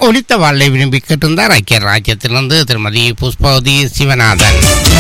ஒலித்த வாழை விரும்பி கேட்டிருந்தார் ஐக்கிய ராஜ்யத்திலிருந்து திருமதி புஷ்பவதி சிவநாதன்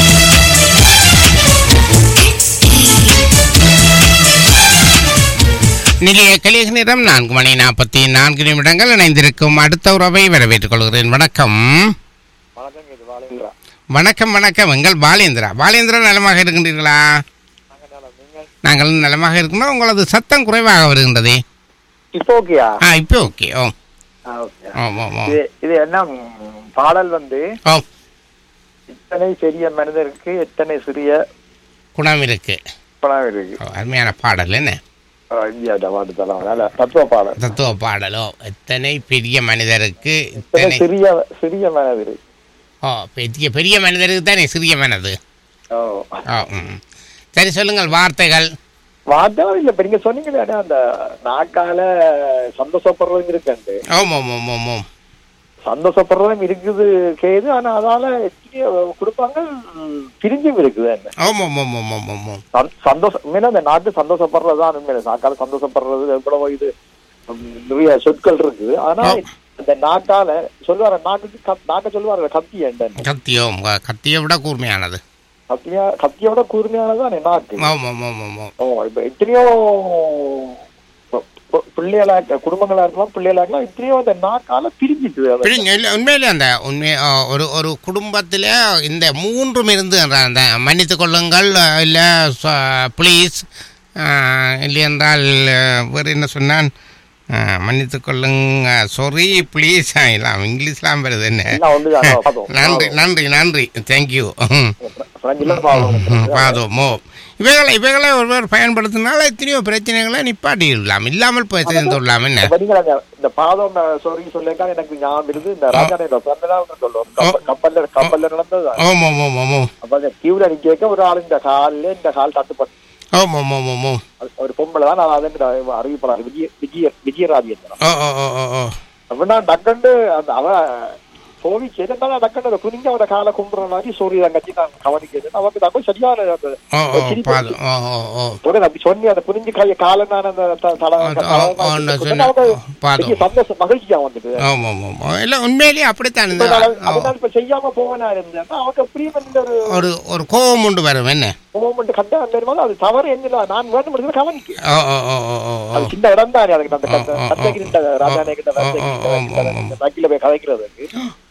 நிலைய கலிக நேரம் நான்கு மணி நாற்பத்தி நான்கு நிமிடங்கள் இணைந்திருக்கும் அடுத்த உறவை வரவேற்றுக் கொள்கிறேன் வணக்கம் வணக்கம் இது வாழைங்களா வணக்கம் வணக்கம் எங்கள் பாலேந்திரா பாலேந்திரா நலமாக இருக்கின்றீர்களா நாங்கள் நல்லா நீங்கள் நாங்கள் நலமாக இருக்கணும் உங்களது சத்தம் குறைவாக வருகின்றதே இப்போ ஓகேயா ஆ இப்போ ஓகே ஓ ஆ ஓகே ஓ ஓ ஓ இது இது என்ன ம், பாடல் வந்து ஓ இத்தனை பெரிய மனிதருக்கு எத்தனை சிறிய குணம் இருக்கு பணம் இருக்கு ஓ, அருமையான பாடல் என்ன ஆ, இந்தியா பாட்டு தலாம் நல்ல தத்துவ பாடல் தத்துவ பாடலோ எத்தனை பெரிய மனிதருக்கு இத்தனை இத்தனை சிறிய சிறிய மனது ஓ பெரிய பெரிய மனிதருக்கு தானே சிறிய மனது ஓ ஓ ம் சரி சொல்லுங்கள் வார்த்தைகள் வார்த்தை இல்ல இப்ப நீங்க சொன்னீங்களே அந்த நாக்கால சந்தோஷப்படுறதும் இருக்குண்டு ஓம் ஓம் ஓம் ஓம் ஓம் சந்தோஷப்படுறதும் இருக்குது கேது ஆனா அதால எத்தனையோ குடும்பங்கள் பிரிஞ்சும் இருக்குது என்ன ஓம் ஓம் ஓம் ஓம் ஓம் ஓம் ஓம் சந்- சந்தோஷம் உண்மையில அந்த நாட்டு சந்தோஷப்படுறதுதான் உண்மையில சாக்கால சந்தோஷப்படுறது எவ்வளவோ இது உம், நிறைய சொற்கள் இருக்குது ஆனா இந்த நாட்டால சொல்லுவார நாட்டுக்கு கத்- நாக்க சொல்லுவார கத்தி என்ன கத்தியோ உங்க கத்தியை விட கூர்மையானது கத்தியா கத்தியோட கூர்மையானதான் நாக்கு ஓம் ஓம் ஓம் ஓம் ஓம் ஓ இப்ப எத்தனையோ பு- பு- பிள்ளைகளா இருக்க- குடும்பங்களா இருக்கலாம் பிள்ளைகளா இருக்கலாம் எத்தனையோ அந்த நாக்கால பிரிஞ்சிட்டு அது. பிடிங்க இல்லை உண்மையிலே அந்த உண்மை ஆ, ஒரு ஒரு குடும்பத்தில் இந்த மூன்றும் இருந்து அந்த அந்த மன்னித்து கொள்ளுங்கள் இல்லை ப்ளீஸ் இல்லை என்றால் வேறு என்ன சொன்னான் ஆ, மன்னித்து கொள்ளுங்க சாரி ப்ளீஸ் எல்லாம் இங்கிலீஷ்லாம் வருது என்ன எல்லாம் ஒண்ணுதான் அதான் பார்த்தோம். நன்றி நன்றி நன்றி தேங்க்யூ பிரெஞ்சுல பாவம் பாதோமோ இவைகளை இவைகளை ஒருவர் பயன்படுத்தினால எத்தனையோ பிரச்சனைகளை நிப்பாட்டி விடலாம் இல்லாமல் போய் சேர்ந்து விடலாம் என்ன அப்ப நீங்க அந்த- இந்த பாதம் சொல்லி சொல்லிருக்கா எனக்கு ஞாபகம் இருந்து இந்த ராஜானை பிறந்ததான் சொல்லுவோம் கப்ப- கப்பல்ல கப்பல்ல நடந்தது ஓம் ஓம் ஓம் ஓம் ஓம் அப்ப அந்த கியூல நிக்க ஒரு ஆள் இந்த கால்ல இந்த கால் தட்டுப்பட்டு ஓம் ஓம் ஓம் ஓம் ஓம் அது ஒரு பொம்பளை தான் நான் அதை அறிவிப்பலாம் விஜய விஜய விஜயராஜேந்திரன் ஓ ஓ ஓ ஓ ஓ அப்படின்னா டக்கண்டு அந்த அவ சோவி கேட்டாலும் டக்கண்டு அந்த குனிஞ்ச அவட காலை கும்பிடுற மாதிரி சோரி தங்கச்சி நான் கவனிக்கிறேன் அவருக்கு தங்க சரியான அந்த ஓ ஓ பாது ஓ ஓ ஓ உடனே அப்படி சொன்னி அந்த குனிஞ்சு கைய காலை நான் அந்த த- தலை ஓ, தலை- ஓ, ஓ, நான் சொன்னேன். அவருக்கு பாதம். பெரிய சந்தோஷம் மகிழ்ச்சியா வந்துட்டு ஆமாம் ஆமாம் ஆமாம் இல்லை உண்மையிலேயே அப்படித்தான் இந்த இப்ப நான் அதனால இப்ப செய்யாம போவனா இருந்தேன் அவருக்கு அப்படியே வந்து ஒரு ஒரு ஒரு கோபம் உண்டு வரும் என்ன மூமெண்ட் கண்டா அந்த அது தவறு என்ன நான் வேண்டும் முடிஞ்சது கவனிக்கு ஓ ஓ ஓ ஓ ஓ ஓ அது சின்ன இடம் தானே அதுக்கு அந்த ஆ, ஆ, ஆ, கத்தைக்கிட்ட ராஜானே கிட்ட ஆ, ஆ, ஆ, ஆ, ஆ. வக்கீல போய் கதைக்கிறதுக்கு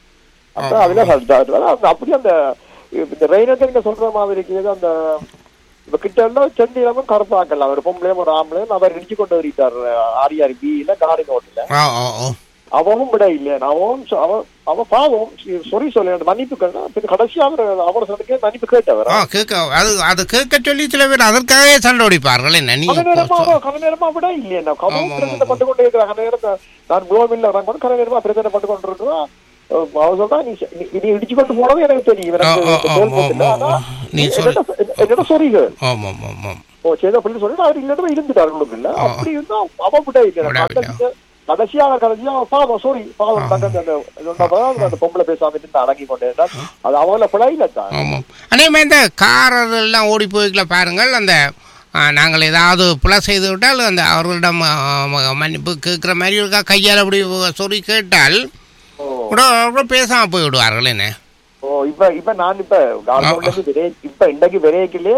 அப்ப அதுல சொல்றாரு. அந்த அப்படியே அந்த இந்த ரெயினத்தை நீங்க சொல்ற மாதிரி இருக்குது அந்த இப்ப கிட்ட எல்லாம் சென்னையிலும் கருப்பாக்கல ஒரு பொம்பளையும் ஒரு ஆம்பளையும் அவர் இடிச்சு கொண்டு வருகிறார் ஆரியார் பியில காடி நோட்டில ஓ ஓ ஓ அவனும் விட இல்லையா அவன் சொ- அவன் அவன் பாவம் சொரி சொல்ல மன்னிப்பு கேட்டா கடைசியா அவர் அவரை சொல்லிக்கே மன்னிப்பு கேட்டவர் ஓ கேட்க அது அது கேட்க சொல்லி சில பேர் அதற்காகவே சண்டை அடிப்பார்கள் என்ன நீ கன நேரமா அவன் கன நேரமா விட இல்லையா ஆமா, கவனம் ஆமா, பிரச்சனை பட்டு கொண்டே இருக்கிற கன நேரத்தை நான் குளோமில்ல இறங்க கன நேரமா பிரச்சனை பட்டு கொண்டு இருக்கிறான் அவன் சொல்றா நீ செ- நீ- நீ இடிச்சு கொண்டு போனது எனக்கு தெரியும் ஆ, ஆ, ஆ, எனக்கு தோல் போட்டுல. ஆ, ஆனா, ஆ. நீ சொல்லு. என்னோட- என்னோட சொரிகள் ஆமாம் ஆமாம் ஆமாம் ஓ செய்த அப்படின்னு சொல்லிட்டு அவர் இல்லைன்னா இருந்துட்டாரு உங்களுக்கு இல்ல ஆ. அப்படி இருந்தா அவன் விட இல்லை விட இல்லை. கடைசியா கடைசியா அவர் கடைசியா பாவம் சாரி பாவம் தங்கச்சி அந்த அந்த- அந்த பொம்பளை பேசாம இருந்து அடங்கி கொண்டே இருந்தார். அது அவங்கள பிழையில தான் ஆமாம் அதே மாதிரி இந்த காரர் எல்லாம் ஓடி போய்க்கல பாருங்கள் அந்த ஆ, நாங்கள் ஏதாவது புல செய்து விட்டால் அந்த அவர்களிடம் ஆ, ம- மன்னிப்பு கேட்குற மாதிரி இருக்கா கையால் அப்படி சொல்லி கேட்டால் ஓ கூட கூட பேசாமல் போய் விடுவார்கள் என்ன ஓ இப்ப இப்ப நான் இப்ப கால்பவுண்ட்ல இருந்து விரை இப்ப இன்றைக்கு விரைக்கிலே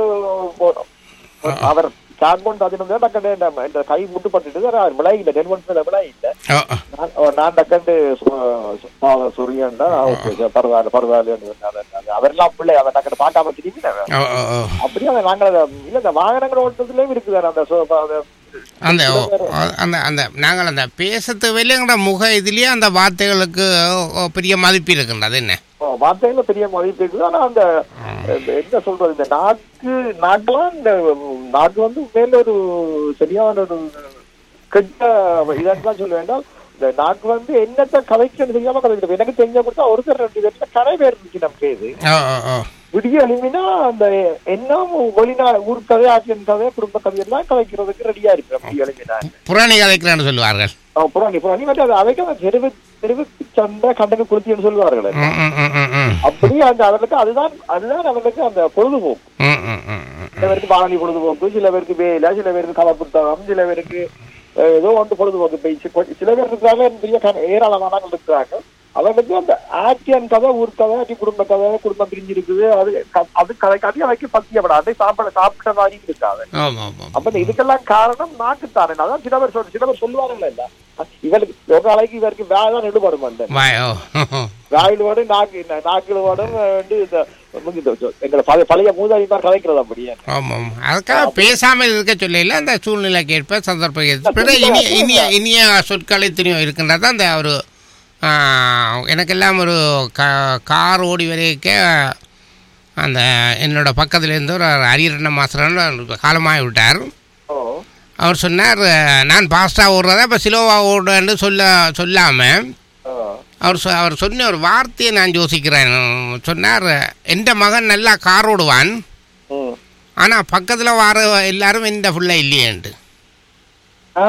அவர் கால்பவுண்ட் அதினம் டக்கண்டு இந்த- இந்த கை முட்டுப்பட்டுட்டு அவர் விளை இல்ல டென்வன்ஸ்ல விளை இல்ல ஓ நான் ஓ, நான் டக்கண்டு சூரியன்டா ஓகே பரவாயில்ல பரவாயில்ல அவரெல்லாம் பிள்ளை அவன் டக்கண்டு பார்க்காம திரும்பி ஓ ஓ ஓ அப்படியே அதை நாங்கள் அதை- இல்ல இந்த வாகனங்கள் ஓட்டத்துலயும் இருக்குது அந்த சோ- அந்த- அந்த ஓ, அந்த அந்த நாங்கள் அந்த பேச தேவையில்லைங்கிற முக இதுலேயே அந்த வார்த்தைகளுக்கு ஓ, பெரிய மதிப்பு இருக்கின்றது என்ன ஓ, வார்த்தைகள்ல பெரிய மதிப்பு இருக்குது ஆனா அந்த இந்த என்ன சொல்றது இந்த நாக்கு நாக்கெல்லாம் இந்த நாக்கு வந்து மேல ஒரு சரியான ஒரு கெட்ட இதெல்லாம் சொல்ல வேண்டாம் இந்த நாக்கு வந்து என்னத்தை கதைக்கிறது தெரியாம கதைக்கிறது எனக்கு தெரிஞ்ச கொடுத்தா ஒருத்தர் ரெண்டு பேர்ல கரை பேர் இருந்துச்சு நம்ம பேரு ஓ ஓ ஓ விடிய எழுமினா அந்த என்ன வெளிநா ஊர் கதை ஆட்சியன் கதை குடும்ப கதை எல்லாம் கதைக்கிறதுக்கு ரெடியா இருக்கு விடிய எழுமினா புராணி கதைக்கிறான்னு சொல்லுவார்கள் புறாணி புறாணி வந்து அது அவைக்கு அந்த தெருவு தெருவு சண்டை கண்டன குளித்தின்னு சொல்லுவார்கள் ம் ம் ம் ம் ம் அப்படி அந்த அவர்களுக்கு அதுதான் அதுதான் அவர்களுக்கு அந்த பொழுதுபோக்கு ம் ம் ம் ம் சில பேருக்கு வானொலி பொழுதுபோக்கு சில பேருக்கு வேலை சில பேருக்கு கலை புத்தகம் சில பேருக்கு அஹ், ஏதோ ஒன்று பொழுதுபோக்கு இப்ப சி- கொ- சில பேர் இருக்கிறாங்க பெரிய கண- ஏராளமானவங்க இருக்கிறாங்க அவங்களுக்கு அந்த ஆக்டியன் கதை ஊர் கதை ஆக்டி குடும்ப கதை குடும்பம் பிரிஞ்சு இருக்குது அது க- அது கதை கதையை வைக்க பத்தியப்படாது அதை சாப்பிட சாப்பிட்ட மாதிரி இருக்காது ஆமாம் ஆமாம் அப்ப இந்த இதுக்கெல்லாம் காரணம் நாக்குத்தானே அதான் சில பேர் சொல் சில பேர் சொல்லுவாங்கல்ல இல்ல இவருக்கு ஒரு நாளைக்கு இவருக்கு வேலை தான் நெடுபடும் அந்த வாயோ வாயிலோடு நாக்கு நாக்கிலோடும் வந்து இந்த இந்த எங்களை பழைய பழைய மூதாதிமார் கதைக்கிறது அப்படியே ஆமாம் அதுக்காக பேசாமல் இருக்க சொல்லல அந்த சூழ்நிலைக்கு ஏற்ப சந்தர்ப்பம் ஏற்ப பிறகு இனிய இனிய இனிய சொற்கள் எத்தனையோ இருக்கின்றது அந்த ஒரு ஆ, எனக்கெல்லாம் ஒரு க கார் ஓடி வரைக்க அந்த என்னோட பக்கத்துல இருந்து ஒரு அரியரண மாஸ்டர் காலமாகி விட்டார் ஓ அவர் சொன்னார் நான் ஃபாஸ்ட்டாக ஓடுறதா இப்போ சிலோவாக ஓடுறேன்னு சொல்ல சொல்லாமல் ஆ. அவர் சொ- அவர் சொன்ன ஒரு வார்த்தையை நான் யோசிக்கிறேன் சொன்னார் எந்த மகன் நல்லா கார் ஓடுவான் ம். ஆனால் பக்கத்தில் வர எல்லாரும் எந்த பிள்ளை இல்லையேன்ட்டு ஆ.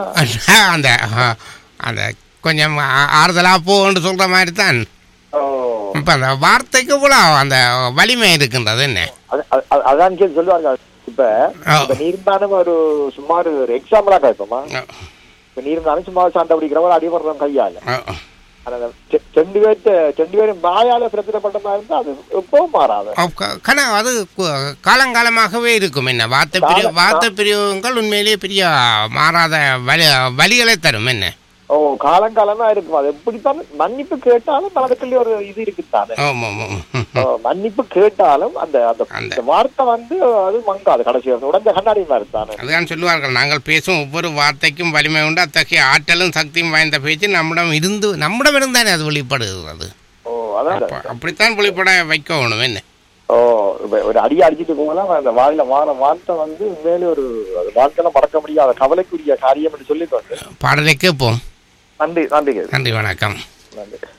அந்த ஆ, அந்த கொஞ்சம் ஆ- ஆறுதலா போன்னு சொல்கிற மாதிரி தான் ஓ. இப்போ அந்த வார்த்தைக்கு கூட அந்த வலிமை இருக்கின்றது என்ன அது- அது- அது- அதான் கேள்வி சொல்லுவாங்க இப்ப ஆ. இப்ப நீர்ந்தாலும் ஒரு சுமார் ஒரு எக்ஸாம்பிளா கேட்போமா இப்ப நீர்ந்தாலும் சும்மா சண்டை பிடிக்கிறவங்க அடிபடுறோம் கையால ஆ, ஆனா அந்த ரெ- ரெண்டு பேர்த்த ரெண்டு பேரும் வாயால பிரச்சனைப்பட்ட மாதிரி இருந்தா அது எப்பவும் மாறாது ஆ, க- கண அது கு- காலங்காலமாகவே இருக்கும் என்ன வார்த்தை பிரிய கால- வார்த்தை பிரிவுகள் உண்மையிலேயே பெரிய மாறாத வலி வலிகளை தரும் என்ன ஓ காலங்காலமா இருக்கும் அது எப்படித்தான் மன்னிப்பு கேட்டாலும் மனதுக்குள்ளே ஒரு இது இருக்குதானே ஆமாம் ஆமாம் ஓ, மன்னிப்பு கேட்டாலும் அந்த அந்த அந்த- இந்த வார்த்தை வந்து அது மங்காது கடைசி வரைக்கும். உடைஞ்ச கண்ணாடி மாதிரி தானே அதுதான் சொல்லுவார்கள் நாங்கள் பேசும் ஒவ்வொரு வார்த்தைக்கும் வலிமை உண்டு அத்தகைய ஆற்றலும் சக்தியும் வாய்ந்த பேச்சு நம்மிடம் இருந்து நம்மிடம் இருந்தானே அது வெளிப்படுகிறது ஓ அதான் அப்ப அப்படித்தான் வெளிப்பட வைக்கணும் என்ன ஓ இப்ப ஒரு அடி அடிச்சிட்டு போகலாம் அந்த வாயில வார வார்த்தை வந்து உண்மையிலே ஒரு அது வாழ்க்கையில மறக்க முடியாத கவலைக்குரிய காரியம் என்று சொல்லி பாடலை கேட்போம் நன்றி நன்றி நன்றி வணக்கம் நன்றி